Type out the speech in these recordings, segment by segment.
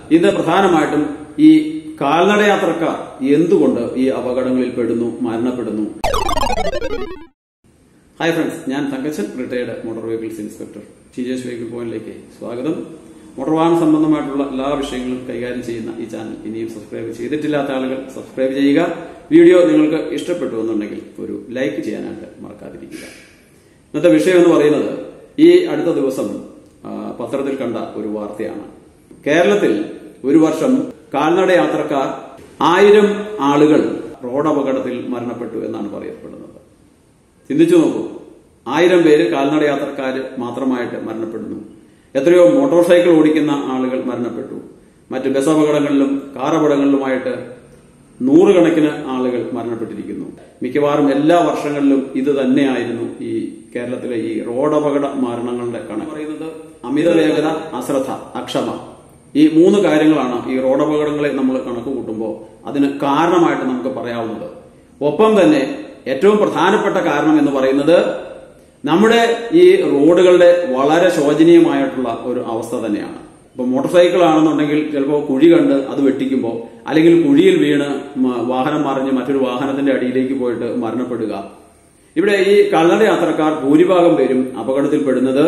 ഇന്ന് പ്രധാനമായിട്ടും ഈ കാൽനടയാത്രക്കാർ എന്തുകൊണ്ട് ഈ അപകടങ്ങളിൽ പെടുന്നു മരണപ്പെടുന്നു ഹായ് ഫ്രണ്ട്സ് ഞാൻ Thankachan retired motor vehicles inspector teachers vehicle പോയിന്റിലേക്ക് സ്വാഗതം മോട്ടോർ വാഹന സംബന്ധമായിട്ടുള്ള എല്ലാ വിഷയങ്ങളും കൈകാര്യം ചെയ്യുന്ന ഈ ചാനൽ ഇനിയും സബ്സ്ക്രൈബ് ചെയ്തിട്ടില്ലാത്ത ആളുകൾ സബ്സ്ക്രൈബ് ചെയ്യുക വീഡിയോ നിങ്ങൾക്ക് ഇഷ്ടപ്പെട്ടു എന്നുണ്ടെങ്കിൽ ഒരു ലൈക്ക് ചെയ്യാനായിട്ട് മറക്കാതിരിക്കുക ഇന്നത്തെ വിഷയം എന്ന് പറയുന്നത് ഈ അടുത്ത ദിവസം ആ, പത്രത്തിൽ കണ്ട ഒരു വാർത്തയാണ് കേരളത്തിൽ ഒരു വർഷം കാൽനട യാത്രക്കാർ ആയിരം ആളുകൾ റോഡപകടത്തിൽ മരണപ്പെട്ടു എന്നാണ് പറയപ്പെടുന്നത് ചിന്തിച്ചു നോക്കൂ ആയിരം പേര് കാൽനട യാത്രക്കാര് മാത്രമായിട്ട് മരണപ്പെടുന്നു എത്രയോ മോട്ടോർ സൈക്കിൾ ഓടിക്കുന്ന ആളുകൾ മരണപ്പെട്ടു മറ്റ് ബസ് അപകടങ്ങളിലും കാർ അപകടങ്ങളിലുമായിട്ട് നൂറുകണക്കിന് ആളുകൾ മരണപ്പെട്ടിരിക്കുന്നു മിക്കവാറും എല്ലാ വർഷങ്ങളിലും ഇത് തന്നെയായിരുന്നു ഈ കേരളത്തിലെ ഈ റോഡപകട മരണങ്ങളുടെ കണക്ക് പറയുന്നത് അമിത വേഗത അശ്രദ്ധ അക്ഷമ ഈ മൂന്ന് കാര്യങ്ങളാണ് ഈ റോഡപകടങ്ങളെ നമ്മൾ കണക്ക് കൂട്ടുമ്പോൾ അതിന് കാരണമായിട്ട് നമുക്ക് പറയാവുന്നത് ഒപ്പം തന്നെ ഏറ്റവും പ്രധാനപ്പെട്ട കാരണം എന്ന് പറയുന്നത് നമ്മുടെ ഈ റോഡുകളുടെ വളരെ ശോചനീയമായിട്ടുള്ള ഒരു അവസ്ഥ തന്നെയാണ് ഇപ്പൊ മോട്ടോർ സൈക്കിൾ ആണെന്നുണ്ടെങ്കിൽ ചിലപ്പോൾ കുഴി കണ്ട് അത് വെട്ടിക്കുമ്പോൾ അല്ലെങ്കിൽ കുഴിയിൽ വീണ് മ- വാഹനം മറിഞ്ഞ് മറ്റൊരു വാഹനത്തിന്റെ അടിയിലേക്ക് പോയിട്ട് മരണപ്പെടുക ഇവിടെ ഈ കാൽനട യാത്രക്കാർ ഭൂരിഭാഗം പേരും അപകടത്തിൽപ്പെടുന്നത്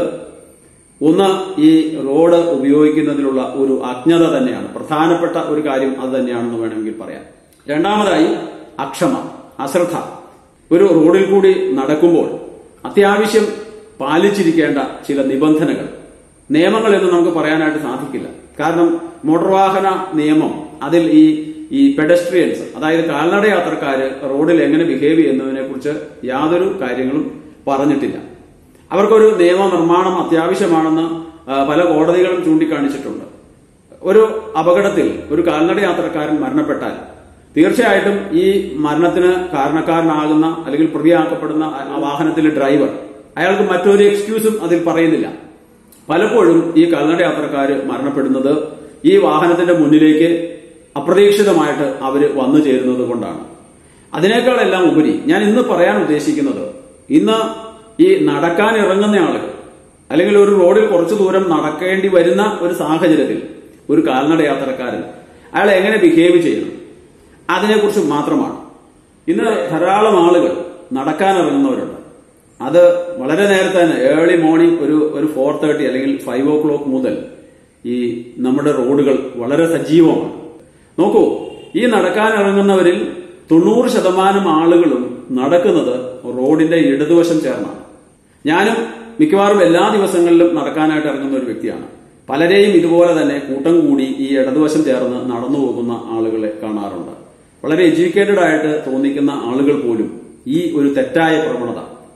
ഒന്ന് ഈ റോഡ് ഉപയോഗിക്കുന്നതിലുള്ള ഒരു അജ്ഞത തന്നെയാണ് പ്രധാനപ്പെട്ട ഒരു കാര്യം അത് തന്നെയാണെന്ന് വേണമെങ്കിൽ പറയാം രണ്ടാമതായി അക്ഷമ അശ്രദ്ധ ഒരു റോഡിൽ കൂടി നടക്കുമ്പോൾ അത്യാവശ്യം പാലിച്ചിരിക്കേണ്ട ചില നിബന്ധനകൾ നിയമങ്ങൾ എന്ന് നമുക്ക് പറയാനായിട്ട് സാധിക്കില്ല കാരണം മോട്ടോർ വാഹന നിയമം അതിൽ ഈ ഈ പെഡസ്ട്രിയൻസ് അതായത് കാൽനട യാത്രക്കാര് റോഡിൽ എങ്ങനെ ബിഹേവ് ചെയ്യുന്നതിനെ കുറിച്ച് യാതൊരു കാര്യങ്ങളും പറഞ്ഞിട്ടില്ല അവർക്കൊരു നിയമനിർമ്മാണം അത്യാവശ്യമാണെന്ന് ആ, പല കോടതികളും ചൂണ്ടിക്കാണിച്ചിട്ടുണ്ട് ഒരു അപകടത്തിൽ ഒരു കാൽനട യാത്രക്കാരൻ മരണപ്പെട്ടാൽ തീർച്ചയായിട്ടും ഈ മരണത്തിന് കാരണക്കാരനാകുന്ന അല്ലെങ്കിൽ പ്രതിയാക്കപ്പെടുന്ന ആ- ആ വാഹനത്തിലെ ഡ്രൈവർ അയാൾക്ക് മറ്റൊരു എക്സ്ക്യൂസും അതിൽ പറയുന്നില്ല പലപ്പോഴും ഈ കാൽനട യാത്രക്കാര് മരണപ്പെടുന്നത് ഈ വാഹനത്തിന്റെ മുന്നിലേക്ക് അപ്രതീക്ഷിതമായിട്ട് അവര് വന്നു ചേരുന്നത് കൊണ്ടാണ് അതിനേക്കാളെല്ലാം ഉപരി ഞാൻ ഇന്ന് പറയാൻ ഉദ്ദേശിക്കുന്നത് ഇന്ന് ഈ നടക്കാൻ ഇറങ്ങുന്ന ആളുകൾ അല്ലെങ്കിൽ ഒരു റോഡിൽ കുറച്ചു ദൂരം നടക്കേണ്ടി വരുന്ന ഒരു സാഹചര്യത്തിൽ ഒരു കാൽനട യാത്രക്കാരൻ അയാൾ എങ്ങനെ ബിഹേവ് ചെയ്യണം അതിനെക്കുറിച്ച് മാത്രമാണ് ഇന്ന് ധാരാളം ആളുകൾ നടക്കാൻ ഇറങ്ങുന്നവരുണ്ട് അത് വളരെ നേരത്തെ തന്നെ ഏർലി മോർണിംഗ് ഒരു ഒരു ഫോർ തേർട്ടി അല്ലെങ്കിൽ ഫൈവ് ഓ ക്ലോക്ക് മുതൽ ഈ നമ്മുടെ റോഡുകൾ വളരെ സജീവമാണ് നോക്കൂ ഈ നടക്കാൻ ഇറങ്ങുന്നവരിൽ തൊണ്ണൂറ് ശതമാനം ആളുകളും നടക്കുന്നത് റോഡിന്റെ ഇടതുവശം ചേർന്നാണ് ഞാനും മിക്കവാറും എല്ലാ ദിവസങ്ങളിലും നടക്കാനായിട്ട് ഇറങ്ങുന്ന ഒരു വ്യക്തിയാണ് പലരെയും ഇതുപോലെ തന്നെ കൂട്ടം കൂടി ഈ ഇടതുവശം ചേർന്ന് നടന്നു പോകുന്ന ആളുകളെ കാണാറുണ്ട് വളരെ എഡ്യൂക്കേറ്റഡ് ആയിട്ട് തോന്നിക്കുന്ന ആളുകൾ പോലും ഈ ഒരു തെറ്റായ പ്രവണത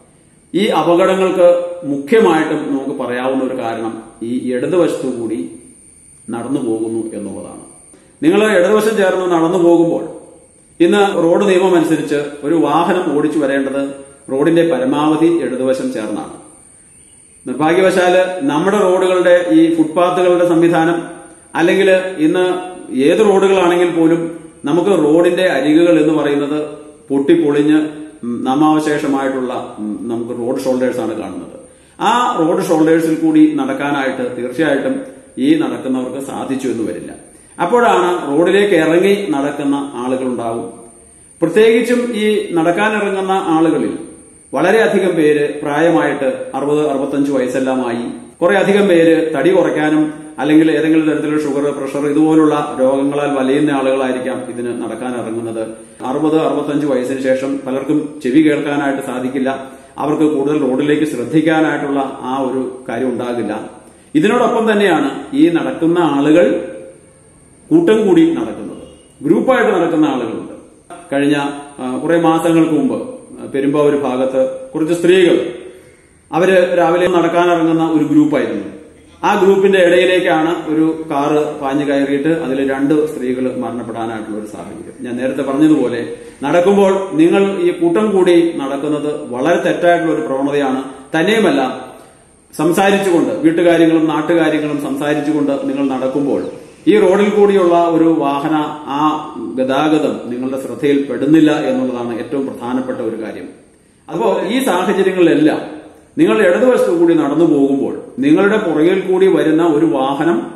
ഈ അപകടങ്ങൾക്ക് മുഖ്യമായിട്ടും നമുക്ക് പറയാവുന്ന ഒരു കാരണം ഈ ഇടതുവശത്തു കൂടി നടന്നു പോകുന്നു എന്നുള്ളതാണ് നിങ്ങൾ ഇടതുവശം ചേർന്ന് നടന്നു പോകുമ്പോൾ ഇന്ന് റോഡ് നിയമം അനുസരിച്ച് ഒരു വാഹനം ഓടിച്ചു വരേണ്ടത് റോഡിന്റെ പരമാവധി ഇടതുവശം ചേർന്നാണ് നിർഭാഗ്യവശാല് നമ്മുടെ റോഡുകളുടെ ഈ ഫുട്പാത്തുകളുടെ സംവിധാനം അല്ലെങ്കിൽ ഇന്ന് ഏത് റോഡുകളാണെങ്കിൽ പോലും നമുക്ക് റോഡിന്റെ അരികുകൾ എന്ന് പറയുന്നത് പൊട്ടിപ്പൊളിഞ്ഞ് ഉം, നാമാവശേഷമായിട്ടുള്ള ഉം, നമുക്ക് റോഡ് ഷോൾഡേഴ്സ് ആണ് കാണുന്നത് ആ റോഡ് ഷോൾഡേഴ്സിൽ കൂടി നടക്കാനായിട്ട് തീർച്ചയായിട്ടും ഈ നടക്കുന്നവർക്ക് സാധിച്ചു എന്ന് വരില്ല അപ്പോഴാണ് റോഡിലേക്ക് ഇറങ്ങി നടക്കുന്ന ആളുകളുണ്ടാവും പ്രത്യേകിച്ചും ഈ നടക്കാനിറങ്ങുന്ന ആളുകളിൽ വളരെയധികം പേര് പ്രായമായിട്ട് അറുപത് അറുപത്തഞ്ച് വയസ്സെല്ലാമായി കുറെ അധികം പേര് തടി കുറയ്ക്കാനും അല്ലെങ്കിൽ ഏതെങ്കിലും തരത്തിലുള്ള ഷുഗർ പ്രഷർ ഇതുപോലുള്ള രോഗങ്ങളാൽ വലയുന്ന ആളുകളായിരിക്കാം ഇതിന് നടക്കാൻ ഇറങ്ങുന്നത് അറുപത് അറുപത്തഞ്ച് വയസ്സിന് ശേഷം പലർക്കും ചെവി കേൾക്കാനായിട്ട് സാധിക്കില്ല അവർക്ക് കൂടുതൽ റോഡിലേക്ക് ശ്രദ്ധിക്കാനായിട്ടുള്ള ആ ഒരു കാര്യം ഉണ്ടാകില്ല ഇതിനോടൊപ്പം തന്നെയാണ് ഈ നടക്കുന്ന ആളുകൾ കൂട്ടം കൂടി നടക്കുന്നത് ഗ്രൂപ്പായിട്ട് നടക്കുന്ന ആളുകളുണ്ട് കഴിഞ്ഞ ആ, കുറെ മാസങ്ങൾക്ക് മുമ്പ് ആ, പെരുമ്പാവൂർ ഭാഗത്ത് കുറച്ച് സ്ത്രീകൾ അവര് രാവിലെ നടക്കാനിറങ്ങുന്ന ഒരു ഗ്രൂപ്പായിരുന്നു ആ ഗ്രൂപ്പിന്റെ ഇടയിലേക്കാണ് ഒരു കാറ് പാഞ്ഞു കയറിയിട്ട് അതിൽ രണ്ട് സ്ത്രീകൾ മരണപ്പെടാനായിട്ടുള്ള ഒരു സാഹചര്യം ഞാൻ നേരത്തെ പറഞ്ഞതുപോലെ നടക്കുമ്പോൾ നിങ്ങൾ ഈ കൂട്ടം കൂടി നടക്കുന്നത് വളരെ തെറ്റായിട്ടുള്ള ഒരു പ്രവണതയാണ് തന്നെയുമല്ല സംസാരിച്ചുകൊണ്ട് വീട്ടുകാര്യങ്ങളും നാട്ടുകാര്യങ്ങളും സംസാരിച്ചുകൊണ്ട് നിങ്ങൾ നടക്കുമ്പോൾ ഈ റോഡിൽ കൂടിയുള്ള ഒരു വാഹന ആ ഗതാഗതം നിങ്ങളുടെ ശ്രദ്ധയിൽ പെടുന്നില്ല എന്നുള്ളതാണ് ഏറ്റവും പ്രധാനപ്പെട്ട ഒരു കാര്യം അപ്പോ ഈ സാഹചര്യങ്ങളിലെല്ലാം നിങ്ങൾ ഇടതുവശത്തു കൂടി നടന്നു പോകുമ്പോൾ നിങ്ങളുടെ പുറകിൽ കൂടി വരുന്ന ഒരു വാഹനം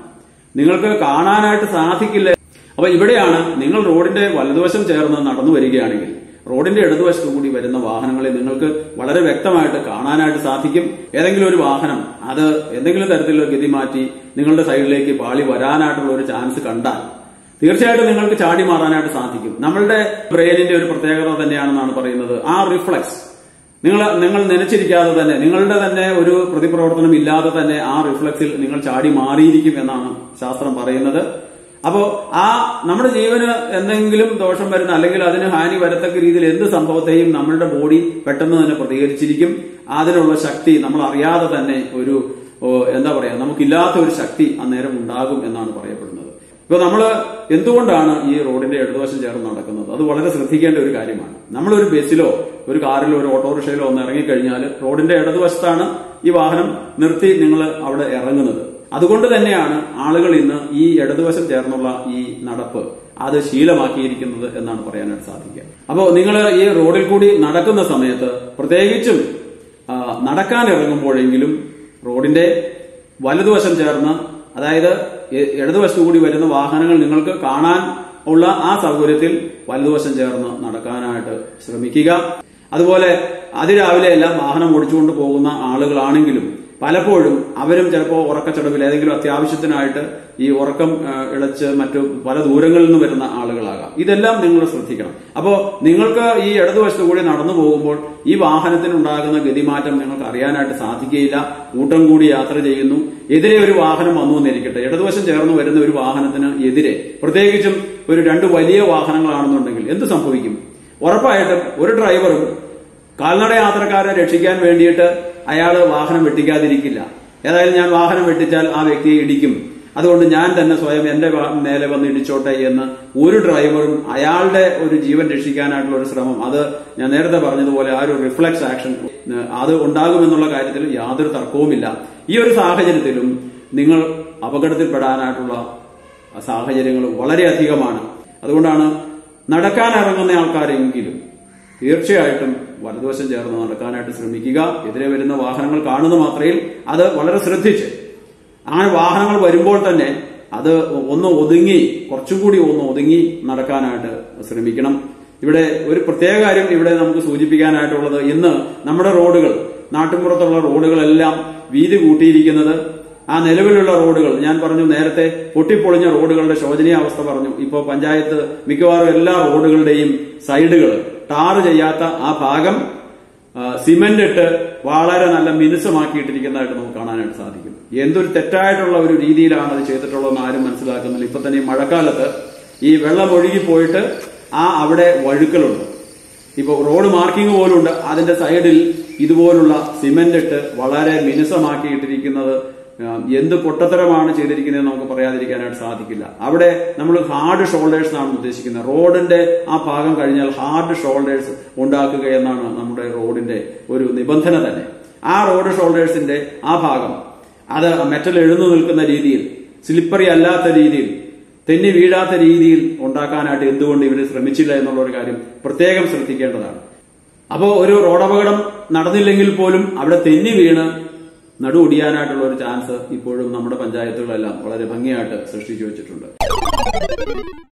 നിങ്ങൾക്ക് കാണാനായിട്ട് സാധിക്കില്ല അപ്പൊ ഇവിടെയാണ് നിങ്ങൾ റോഡിന്റെ വലതുവശം ചേർന്ന് നടന്നു വരികയാണെങ്കിൽ റോഡിന്റെ ഇടതുവശത്തു കൂടി വരുന്ന വാഹനങ്ങളെ നിങ്ങൾക്ക് വളരെ വ്യക്തമായിട്ട് കാണാനായിട്ട് സാധിക്കും ഏതെങ്കിലും ഒരു വാഹനം അത് എന്തെങ്കിലും തരത്തിലുള്ള ഗതി മാറ്റി നിങ്ങളുടെ സൈഡിലേക്ക് പാളി വരാനായിട്ടുള്ള ഒരു ചാൻസ് കണ്ടാൽ തീർച്ചയായിട്ടും നിങ്ങൾക്ക് ചാടി മാറാനായിട്ട് സാധിക്കും നമ്മളുടെ ബ്രെയിനിന്റെ ഒരു പ്രത്യേകത തന്നെയാണെന്നാണ് പറയുന്നത് ആ റിഫ്ലക്സ് നിങ്ങൾ നിങ്ങൾ നനച്ചിരിക്കാതെ തന്നെ നിങ്ങളുടെ തന്നെ ഒരു പ്രതിപ്രവർത്തനം ഇല്ലാതെ തന്നെ ആ റിഫ്ലക്സിൽ നിങ്ങൾ ചാടി മാറിയിരിക്കും എന്നാണ് ശാസ്ത്രം പറയുന്നത് അപ്പോ ആ നമ്മുടെ ജീവന് എന്തെങ്കിലും ദോഷം വരുന്ന അല്ലെങ്കിൽ അതിന് ഹാനി വരത്തക്ക രീതിയിൽ എന്ത് സംഭവത്തെയും നമ്മളുടെ ബോഡി പെട്ടെന്ന് തന്നെ പ്രതികരിച്ചിരിക്കും അതിനുള്ള ശക്തി നമ്മൾ അറിയാതെ തന്നെ ഒരു ഓ, എന്താ പറയാ നമുക്കില്ലാത്ത ഒരു ശക്തി അന്നേരം ഉണ്ടാകും എന്നാണ് പറയപ്പെടുന്നത് ഇപ്പൊ നമ്മൾ എന്തുകൊണ്ടാണ് ഈ റോഡിന്റെ ഇടതുവശം ചേർന്ന് നടക്കുന്നത് അത് വളരെ ശ്രദ്ധിക്കേണ്ട ഒരു കാര്യമാണ് നമ്മളൊരു ബസ്സിലോ ഒരു കാറിലോ ഒരു ഓട്ടോറിക്ഷയിലോ ഒന്ന് ഇറങ്ങിക്കഴിഞ്ഞാൽ റോഡിന്റെ ഇടതുവശത്താണ് ഈ വാഹനം നിർത്തി നിങ്ങൾ അവിടെ ഇറങ്ങുന്നത് അതുകൊണ്ട് തന്നെയാണ് ആളുകൾ ഇന്ന് ഈ ഇടതുവശം ചേർന്നുള്ള ഈ നടപ്പ് അത് ശീലമാക്കിയിരിക്കുന്നത് എന്നാണ് പറയാനായിട്ട് സാധിക്കുക അപ്പോൾ നിങ്ങൾ ഈ റോഡിൽ കൂടി നടക്കുന്ന സമയത്ത് പ്രത്യേകിച്ചും ആ, നടക്കാൻ ഇറങ്ങുമ്പോഴെങ്കിലും റോഡിന്റെ വലതുവശം ചേർന്ന് അതായത് ഇ- ഇടതുവശത്തു കൂടി വരുന്ന വാഹനങ്ങൾ നിങ്ങൾക്ക് കാണാൻ ഉള്ള ആ സൗകര്യത്തിൽ വലതുവശം ചേർന്ന് നടക്കാനായിട്ട് ശ്രമിക്കുക അതുപോലെ അതിരാവിലെ എല്ലാം വാഹനം ഓടിച്ചുകൊണ്ട് പോകുന്ന ആളുകളാണെങ്കിലും പലപ്പോഴും അവരും ചിലപ്പോൾ ഉറക്കച്ചടവിൽ ഏതെങ്കിലും അത്യാവശ്യത്തിനായിട്ട് ഈ ഉറക്കം ആ, ഇളച്ച് മറ്റു പല ദൂരങ്ങളിൽ നിന്ന് വരുന്ന ആളുകളാകാം ഇതെല്ലാം നിങ്ങൾ ശ്രദ്ധിക്കണം അപ്പോൾ നിങ്ങൾക്ക് ഈ ഇടതുവശത്തു കൂടി നടന്നു പോകുമ്പോൾ ഈ വാഹനത്തിനുണ്ടാകുന്ന ഗതിമാറ്റം നിങ്ങൾക്ക് അറിയാനായിട്ട് സാധിക്കുകയില്ല കൂട്ടം കൂടി യാത്ര ചെയ്യുന്നു എതിരെ ഒരു വാഹനം വന്നു എന്നിരിക്കട്ടെ ഇടതുവശം ചേർന്ന് വരുന്ന ഒരു വാഹനത്തിന് എതിരെ പ്രത്യേകിച്ചും ഒരു രണ്ട് വലിയ വാഹനങ്ങളാണെന്നുണ്ടെങ്കിൽ എന്ത് സംഭവിക്കും ഉറപ്പായിട്ടും ഒരു ഡ്രൈവറും കാൽനട യാത്രക്കാരെ രക്ഷിക്കാൻ വേണ്ടിയിട്ട് അയാൾ വാഹനം വെട്ടിക്കാതിരിക്കില്ല ഏതായാലും ഞാൻ വാഹനം വെട്ടിച്ചാൽ ആ വ്യക്തിയെ ഇടിക്കും അതുകൊണ്ട് ഞാൻ തന്നെ സ്വയം എന്റെ വാ- നേരെ വന്ന് ഇടിച്ചോട്ടെ എന്ന് ഒരു ഡ്രൈവറും അയാളുടെ ഒരു ജീവൻ രക്ഷിക്കാനായിട്ടുള്ള ഒരു ശ്രമം അത് ഞാൻ നേരത്തെ പറഞ്ഞതുപോലെ ആ ഒരു റിഫ്ലക്സ് ആക്ഷൻ ഏഹ്, അത് ഉണ്ടാകുമെന്നുള്ള കാര്യത്തിൽ യാതൊരു തർക്കവുമില്ല ഈ ഒരു സാഹചര്യത്തിലും നിങ്ങൾ അപകടത്തിൽപ്പെടാനായിട്ടുള്ള സാഹചര്യങ്ങൾ വളരെയധികമാണ് അതുകൊണ്ടാണ് നടക്കാൻ ഇറങ്ങുന്ന ആൾക്കാരെങ്കിലും തീർച്ചയായിട്ടും വലതുവശം ചേർന്ന് നടക്കാനായിട്ട് ശ്രമിക്കുക എതിരെ വരുന്ന വാഹനങ്ങൾ കാണുന്ന മാത്രയിൽ അത് വളരെ ശ്രദ്ധിച്ച് അങ്ങനെ വാഹനങ്ങൾ വരുമ്പോൾ തന്നെ അത് ഒന്ന് ഒതുങ്ങി കുറച്ചുകൂടി ഒന്ന് ഒതുങ്ങി നടക്കാനായിട്ട് ശ്രമിക്കണം ഇവിടെ ഒരു പ്രത്യേക കാര്യം ഇവിടെ നമുക്ക് സൂചിപ്പിക്കാനായിട്ടുള്ളത് ഇന്ന് നമ്മുടെ റോഡുകൾ നാട്ടിൻപുറത്തുള്ള റോഡുകളെല്ലാം വീതി കൂട്ടിയിരിക്കുന്നത് ആ നിലവിലുള്ള റോഡുകൾ ഞാൻ പറഞ്ഞു നേരത്തെ പൊട്ടിപ്പൊളിഞ്ഞ റോഡുകളുടെ ശോചനീയാവസ്ഥ പറഞ്ഞു ഇപ്പോൾ പഞ്ചായത്ത് മിക്കവാറും എല്ലാ റോഡുകളുടെയും സൈഡുകൾ ടാറ് ചെയ്യാത്ത ആ ഭാഗം ആ, സിമന്റ് ഇട്ട് വളരെ നല്ല മിനുസമാക്കിയിട്ടിരിക്കുന്നതായിട്ട് നമുക്ക് കാണാനായിട്ട് സാധിക്കും എന്തൊരു തെറ്റായിട്ടുള്ള ഒരു രീതിയിലാണ് അത് ചെയ്തിട്ടുള്ളതെന്ന് ആരും മനസ്സിലാക്കുന്നില്ല ഇപ്പൊ തന്നെ ഈ മഴക്കാലത്ത് ഈ വെള്ളം ഒഴുകി പോയിട്ട് ആ അവിടെ വഴുക്കലുണ്ട് ഇപ്പൊ റോഡ് മാർക്കിംഗ് പോലും ഉണ്ട് അതിന്റെ സൈഡിൽ ഇതുപോലുള്ള സിമന്റ് ഇട്ട് വളരെ മിനുസമാക്കിയിട്ടിരിക്കുന്നത് ആ, എന്ത് പൊട്ടത്തരമാണ് ചെയ്തിരിക്കുന്നത് നമുക്ക് പറയാതിരിക്കാനായിട്ട് സാധിക്കില്ല അവിടെ നമ്മൾ ഹാർഡ് ഷോൾഡേഴ്സ് എന്നാണ് ഉദ്ദേശിക്കുന്നത് റോഡിന്റെ ആ ഭാഗം കഴിഞ്ഞാൽ ഹാർഡ് ഷോൾഡേഴ്സ് ഉണ്ടാക്കുക എന്നാണ് നമ്മുടെ റോഡിന്റെ ഒരു നിബന്ധന തന്നെ ആ റോഡ് ഷോൾഡേഴ്സിന്റെ ആ ഭാഗം അത് മെറ്റൽ എഴുന്നു നിൽക്കുന്ന രീതിയിൽ സ്ലിപ്പറി അല്ലാത്ത രീതിയിൽ തെന്നി വീഴാത്ത രീതിയിൽ ഉണ്ടാക്കാനായിട്ട് എന്തുകൊണ്ട് ഇവർ ശ്രമിച്ചില്ല എന്നുള്ള ഒരു കാര്യം പ്രത്യേകം ശ്രദ്ധിക്കേണ്ടതാണ് അപ്പോ ഒരു റോഡപകടം നടന്നില്ലെങ്കിൽ പോലും അവിടെ തെന്നി വീണ് നടു ഒടിയാനായിട്ടുള്ള ഒരു ചാൻസ് ഇപ്പോഴും നമ്മുടെ പഞ്ചായത്തുകളെല്ലാം വളരെ ഭംഗിയായിട്ട് സൃഷ്ടിച്ചു വെച്ചിട്ടുണ്ട്